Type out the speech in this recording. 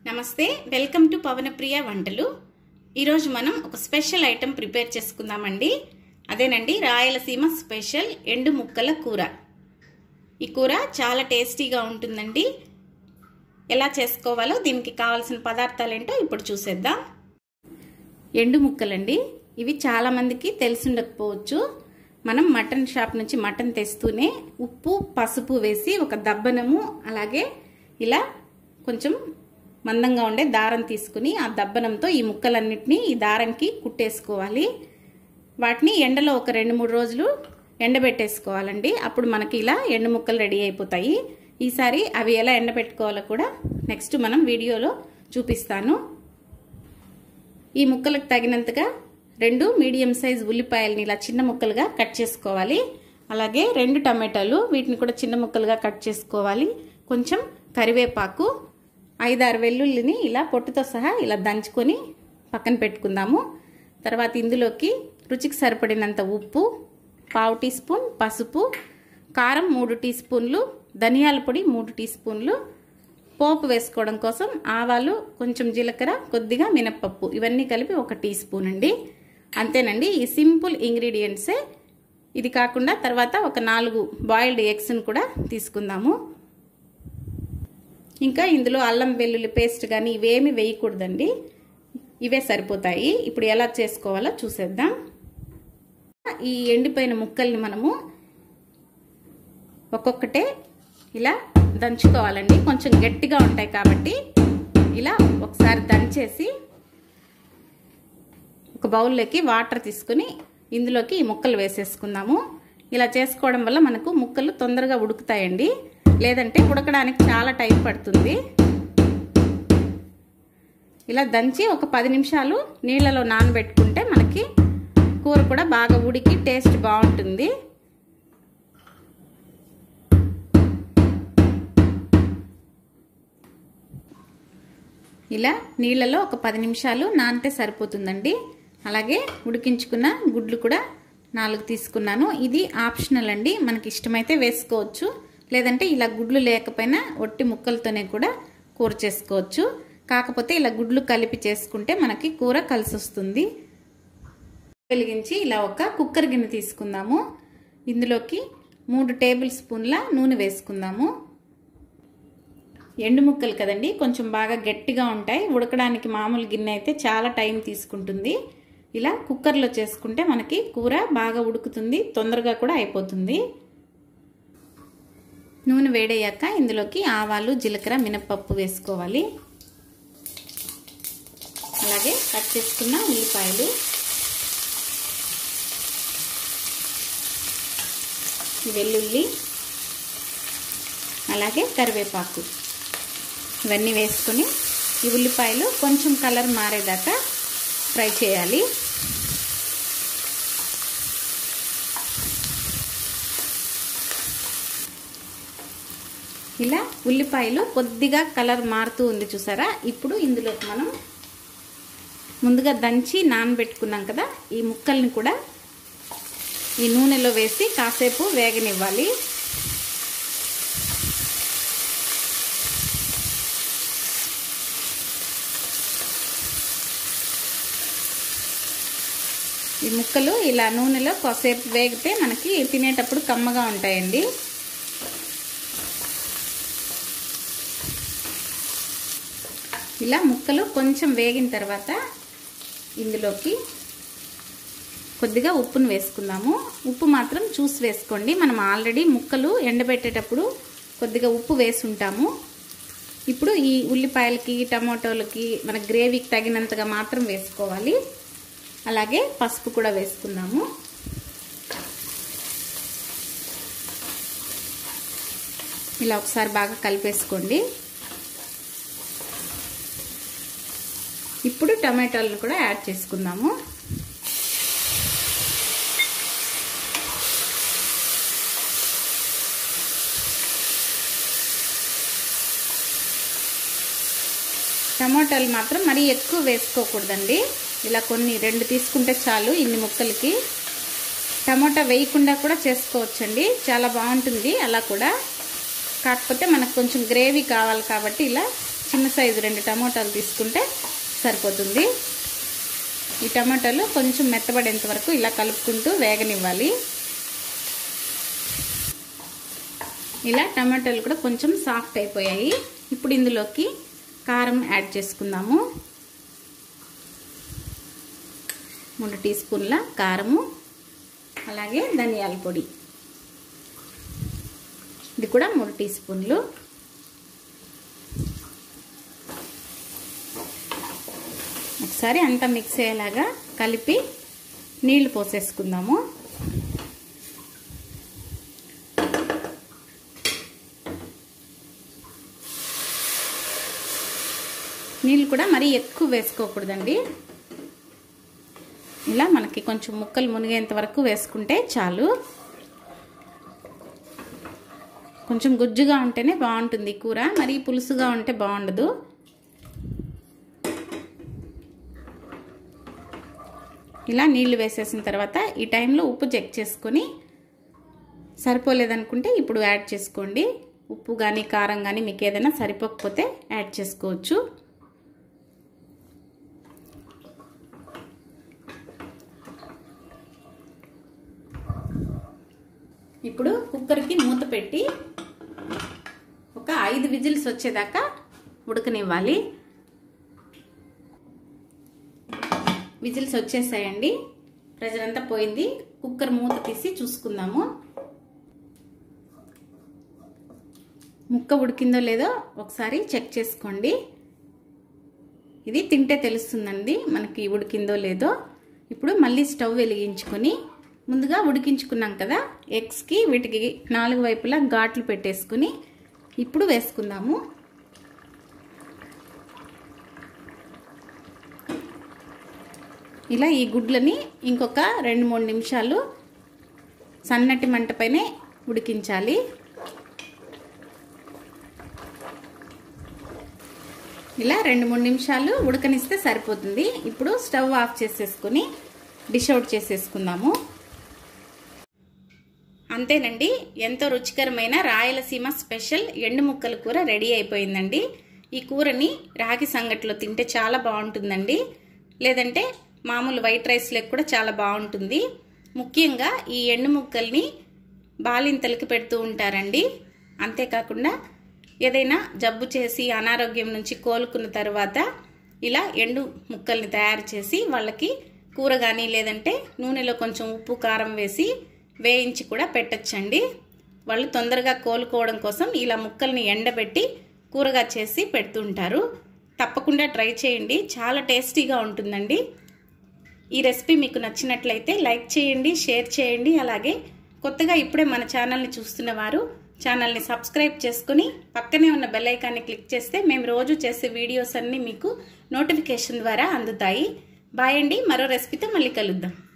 నమస్తే welcome to పవనప్రియ వంటలు ఈరోజు మనం ఒక స్పెషల్ ఐటెం ప్రిపేర్ చేసుకుందామండి అదేనండి రాయలసీమ స్పెషల్ ఎండు ముక్కల కూర ఈ కూర చాలా టేస్టీగా ఉంటుందండి ఎలా చేసుకోవాలో దీనికి కావాల్సిన పదార్థాలు ఏంటో ఇప్పుడు చూసేద్దాం ఎండు ముక్కలండి ఇవి చాలామందికి తెలిసిండకపోవచ్చు మనం మటన్ షాప్ నుంచి మటన్ తెస్తూనే ఉప్పు పసుపు వేసి ఒక దబ్బనము అలాగే ఇలా కొంచెం మందంగా ఉండే దారం తీసుకుని ఆ దబ్బనంతో ఈ ముక్కలన్నిటినీ ఈ దారంకి కుట్టేసుకోవాలి వాటిని ఎండలో ఒక రెండు మూడు రోజులు ఎండబెట్టేసుకోవాలండి అప్పుడు మనకి ఇలా ఎండు ముక్కలు రెడీ అయిపోతాయి ఈసారి అవి ఎలా ఎండబెట్టుకోవాలో కూడా నెక్స్ట్ మనం వీడియోలో చూపిస్తాను ఈ ముక్కలకు తగినంతగా రెండు మీడియం సైజ్ ఉల్లిపాయలని ఇలా చిన్న ముక్కలుగా కట్ చేసుకోవాలి అలాగే రెండు టమాటాలు వీటిని కూడా చిన్న ముక్కలుగా కట్ చేసుకోవాలి కొంచెం కరివేపాకు ఐదారు వెల్లుల్లిని ఇలా పొట్టుతో సహా ఇలా దంచుకొని పక్కన పెట్టుకుందాము తర్వాత ఇందులోకి రుచికి సరిపడినంత ఉప్పు పావు టీ స్పూన్ పసుపు కారం మూడు టీ స్పూన్లు ధనియాల పొడి మూడు టీ స్పూన్లు పోపు వేసుకోవడం కోసం ఆవాలు కొంచెం జీలకర్ర కొద్దిగా మినప్పప్పు ఇవన్నీ కలిపి ఒక టీ స్పూన్ అండి అంతేనండి ఈ సింపుల్ ఇంగ్రీడియంట్సే ఇది కాకుండా తర్వాత ఒక నాలుగు బాయిల్డ్ ఎగ్స్ని కూడా తీసుకుందాము ఇంకా ఇందులో అల్లం వెల్లుల్లి పేస్ట్ కానీ ఇవేమి వేయకూడదండి ఇవే సరిపోతాయి ఇప్పుడు ఎలా చేసుకోవాలో చూసేద్దాం ఈ ఎండిపోయిన ముక్కల్ని మనము ఒక్కొక్కటే ఇలా దంచుకోవాలండి కొంచెం గట్టిగా ఉంటాయి కాబట్టి ఇలా ఒకసారి దంచేసి ఒక బౌల్లోకి వాటర్ తీసుకుని ఇందులోకి ఈ ముక్కలు వేసేసుకుందాము ఇలా చేసుకోవడం వల్ల మనకు ముక్కలు తొందరగా ఉడుకుతాయండి లేదంటే ఉడకడానికి చాలా టైం పడుతుంది ఇలా దంచి ఒక పది నిమిషాలు నీళ్ళలో నానబెట్టుకుంటే మనకి కూర కూడా బాగా ఉడికి టేస్ట్ బాగుంటుంది ఇలా నీళ్ళలో ఒక పది నిమిషాలు నానితే సరిపోతుందండి అలాగే ఉడికించుకున్న గుడ్లు కూడా నాలుగు తీసుకున్నాను ఇది ఆప్షనల్ అండి మనకి ఇష్టమైతే వేసుకోవచ్చు లేదంటే ఇలా గుడ్లు లేకపోయినా ఒట్టి ముక్కలతోనే కూడా కూర చేసుకోవచ్చు కాకపోతే ఇలా గుడ్లు కలిపి చేసుకుంటే మనకి కూర కలిసి వస్తుంది వెలిగించి ఇలా ఒక కుక్కర్ గిన్నె తీసుకుందాము ఇందులోకి మూడు టేబుల్ స్పూన్ల నూనె వేసుకుందాము ఎండు ముక్కలు కదండి కొంచెం బాగా గట్టిగా ఉంటాయి ఉడకడానికి మామూలు గిన్నె అయితే చాలా టైం తీసుకుంటుంది ఇలా కుక్కర్లో చేసుకుంటే మనకి కూర బాగా ఉడుకుతుంది తొందరగా కూడా అయిపోతుంది నూనె వేడయ్యాక ఇందులోకి ఆవాలు జీలకర్ర మినప్పప్పు వేసుకోవాలి అలాగే కట్ చేసుకున్న ఉల్లిపాయలు వెల్లుల్లి అలాగే కరివేపాకు ఇవన్నీ వేసుకొని ఈ ఉల్లిపాయలు కొంచెం కలర్ మారేదాకా ఫ్రై చేయాలి ఇలా ఉల్లిపాయలు కొద్దిగా కలర్ మారుతూ ఉంది చూసారా ఇప్పుడు ఇందులోకి మనం ముందుగా దంచి నానబెట్టుకున్నాం కదా ఈ ముక్కల్ని కూడా ఈ నూనెలో వేసి కాసేపు వేగనివ్వాలి ఈ ముక్కలు ఇలా నూనెలో కాసేపు వేగితే మనకి తినేటప్పుడు కమ్మగా ఉంటాయండి ఇలా ముక్కలు కొంచెం వేగిన తర్వాత ఇందులోకి కొద్దిగా ఉప్పును వేసుకుందాము ఉప్పు మాత్రం చూసి వేసుకోండి మనం ఆల్రెడీ ముక్కలు ఎండబెట్టేటప్పుడు కొద్దిగా ఉప్పు వేసి ఉంటాము ఇప్పుడు ఈ ఉల్లిపాయలకి టమాటోలకి మన గ్రేవీకి తగినంతగా మాత్రం వేసుకోవాలి అలాగే పసుపు కూడా వేసుకుందాము ఇలా ఒకసారి బాగా కలిపేసుకోండి ఇప్పుడు టమాటాలను కూడా యాడ్ చేసుకుందాము టమాటాలు మాత్రం మరీ ఎక్కువ వేసుకోకూడదండి ఇలా కొన్ని రెండు తీసుకుంటే చాలు ఇన్ని ముక్కలకి టమాటా వేయకుండా కూడా చేసుకోవచ్చండి చాలా బాగుంటుంది అలా కూడా కాకపోతే మనకు కొంచెం గ్రేవీ కావాలి కాబట్టి ఇలా చిన్న సైజు రెండు టమాటాలు తీసుకుంటే సరిపోతుంది ఈ టమాటాలు కొంచెం మెత్తబడేంత వరకు ఇలా కలుపుకుంటూ వేగనివ్వాలి ఇలా టమాటాలు కూడా కొంచెం సాఫ్ట్ అయిపోయాయి ఇప్పుడు ఇందులోకి కారం యాడ్ చేసుకుందాము మూడు టీ స్పూన్ల కారము అలాగే ధనియాల పొడి ఇది కూడా మూడు టీ స్పూన్లు ఒకసారి అంతా మిక్స్ అయ్యేలాగా కలిపి నీళ్లు పోసేసుకుందాము నీళ్ళు కూడా మరీ ఎక్కువ వేసుకోకూడదండి ఇలా మనకి కొంచెం ముక్కలు మునిగేంత వరకు వేసుకుంటే చాలు కొంచెం గుజ్జుగా ఉంటేనే బాగుంటుంది కూర మరి పులుసుగా ఉంటే బాగుండదు ఇలా నీళ్లు వేసేసిన తర్వాత ఈ టైంలో ఉప్పు చెక్ చేసుకొని సరిపోలేదనుకుంటే ఇప్పుడు యాడ్ చేసుకోండి ఉప్పు కానీ కారం కానీ మీకు ఏదైనా సరిపోకపోతే యాడ్ చేసుకోవచ్చు ఇప్పుడు కుక్కర్కి మూత పెట్టి ఒక ఐదు విజిల్స్ వచ్చేదాకా ఉడకనివ్వాలి విజిల్స్ వచ్చేసాయండి ప్రెజర్ అంతా పోయింది కుక్కర్ మూత తీసి చూసుకుందాము ముక్క ఉడికిందో లేదో ఒకసారి చెక్ చేసుకోండి ఇది తింటే తెలుస్తుందండి మనకి ఉడికిందో లేదో ఇప్పుడు మళ్ళీ స్టవ్ వెలిగించుకొని ముందుగా ఉడికించుకున్నాం కదా ఎగ్స్కి వీటికి నాలుగు వైపులా ఘాట్లు పెట్టేసుకుని ఇప్పుడు వేసుకుందాము ఇలా ఈ గుడ్లని ఇంకొక రెండు మూడు నిమిషాలు సన్నటి మంటపైనే ఉడికించాలి ఇలా రెండు మూడు నిమిషాలు ఉడకనిస్తే సరిపోతుంది ఇప్పుడు స్టవ్ ఆఫ్ చేసేసుకుని డిష్ అవుట్ చేసేసుకుందాము అంతేనండి ఎంతో రుచికరమైన రాయలసీమ స్పెషల్ ఎండు ముక్కల కూర రెడీ అయిపోయిందండి ఈ కూరని రాగి సంగట్లో తింటే చాలా బాగుంటుందండి లేదంటే మామూలు వైట్ రైస్లకు కూడా చాలా బాగుంటుంది ముఖ్యంగా ఈ ఎండు ముక్కల్ని బాలింతలకి పెడుతూ ఉంటారండి అంతేకాకుండా ఏదైనా జబ్బు చేసి అనారోగ్యం నుంచి కోలుకున్న తర్వాత ఇలా ఎండు ముక్కల్ని తయారు చేసి వాళ్ళకి కూర కానీ లేదంటే నూనెలో కొంచెం ఉప్పు కారం వేసి వేయించి కూడా పెట్టచ్చండి వాళ్ళు తొందరగా కోలుకోవడం కోసం ఇలా ముక్కల్ని ఎండబెట్టి కూరగా చేసి పెడుతుంటారు తప్పకుండా ట్రై చేయండి చాలా టేస్టీగా ఉంటుందండి ఈ రెసిపీ మీకు నచ్చినట్లయితే లైక్ చేయండి షేర్ చేయండి అలాగే కొత్తగా ఇప్పుడే మన ఛానల్ని చూస్తున్న వారు ఛానల్ని సబ్స్క్రైబ్ చేసుకుని పక్కనే ఉన్న బెల్ ఐకాన్ని క్లిక్ చేస్తే మేము రోజు చేసే వీడియోస్ అన్నీ మీకు నోటిఫికేషన్ ద్వారా అందుతాయి బాయ్ అండి మరో రెసిపీతో మళ్ళీ కలుద్దాం